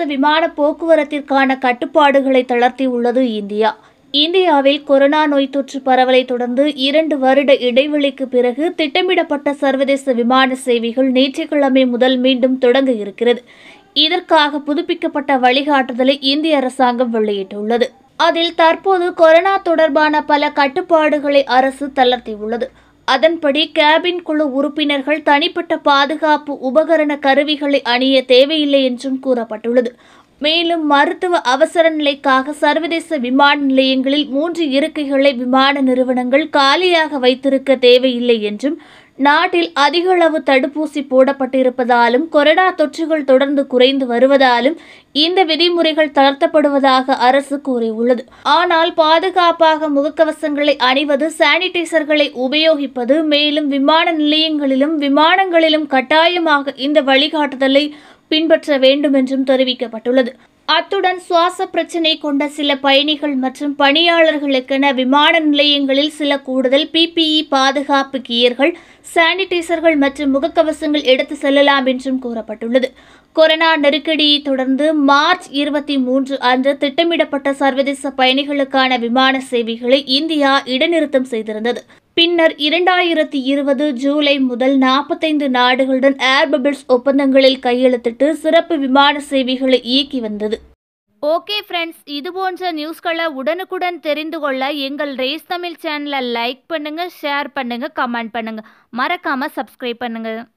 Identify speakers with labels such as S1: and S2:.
S1: விமான போக்குவரத்திற்கான கட்டுப்பாடுகளை தளர்த்தியுள்ளது இந்தியா இந்தியாவில் கொரோனா நோய் தொற்று பரவலை தொடர்ந்து இரண்டு வருட இடைவெளிக்கு பிறகு திட்டமிடப்பட்ட சர்வதேச விமான சேவைகள் நேற்றுக்கிழமை முதல் மீண்டும் தொடங்க இருக்கிறது இதற்காக புதுப்பிக்கப்பட்ட வழிகாட்டுதலை இந்திய அரசாங்கம் வெளியிட்டுள்ளது அதில் தற்போது கொரோனா தொடர்பான பல கட்டுப்பாடுகளை அரசு தளர்த்தியுள்ளது அதன்படி கேபின் குழு உறுப்பினர்கள் தனிப்பட்ட பாதுகாப்பு உபகரண கருவிகளை அணிய தேவையில்லை என்றும் கூறப்பட்டுள்ளது மேலும் மருத்துவ அவசர நிலைக்காக சர்வதேச விமான நிலையங்களில் மூன்று இருக்கைகளை விமான நிறுவனங்கள் காலியாக வைத்திருக்க தேவையில்லை என்றும் நாட்டில் அதிக அளவு தடுப்பூசி போடப்பட்டிருப்பதாலும் கொரோனா தொற்றுகள் தொடர்ந்து குறைந்து வருவதாலும் இந்த விதிமுறைகள் தளர்த்தப்படுவதாக அரசு கூறியுள்ளது ஆனால் பாதுகாப்பாக முகக்கவசங்களை அணிவது சானிடைசர்களை உபயோகிப்பது மேலும் விமான நிலையங்களிலும் விமானங்களிலும் கட்டாயமாக இந்த வழிகாட்டுதலை பின்பற்ற வேண்டும் என்றும் தெரிவிக்கப்பட்டுள்ளது அத்துடன் சுவாச பிரச்சினை கொண்ட சில பயணிகள் மற்றும் பணியாளர்களுக்கென விமான நிலையங்களில் சில கூடுதல் பிபிஇ பாதுகாப்பு கியர்கள் சானிடைசர்கள் மற்றும் முகக்கவசங்கள் எடுத்து செல்லலாம் என்றும் கூறப்பட்டுள்ளது கொரோனா நெருக்கடியை தொடர்ந்து மார்ச் இருபத்தி மூன்று அன்று திட்டமிடப்பட்ட சர்வதேச பயணிகளுக்கான விமான சேவைகளை இந்தியா இடைநிறுத்தம் செய்திருந்தது பின்னர் இரண்டாயிரத்தி இருபது ஜூலை முதல் நாற்பத்தைந்து நாடுகளுடன் ஏர் பபிள்ஸ் ஒப்பந்தங்களில் கையெழுத்திட்டு சிறப்பு விமான சேவைகளை இயக்கி வந்தது ஓகே ஃப்ரெண்ட்ஸ் இது போன்ற நியூஸ்களை உடனுக்குடன் தெரிந்து கொள்ள எங்கள் ரேஸ் தமிழ் சேனலை லைக் பண்ணுங்க ஷேர் பண்ணுங்க கமெண்ட் பண்ணுங்க மறக்காம சப்ஸ்கிரைப் பண்ணுங்க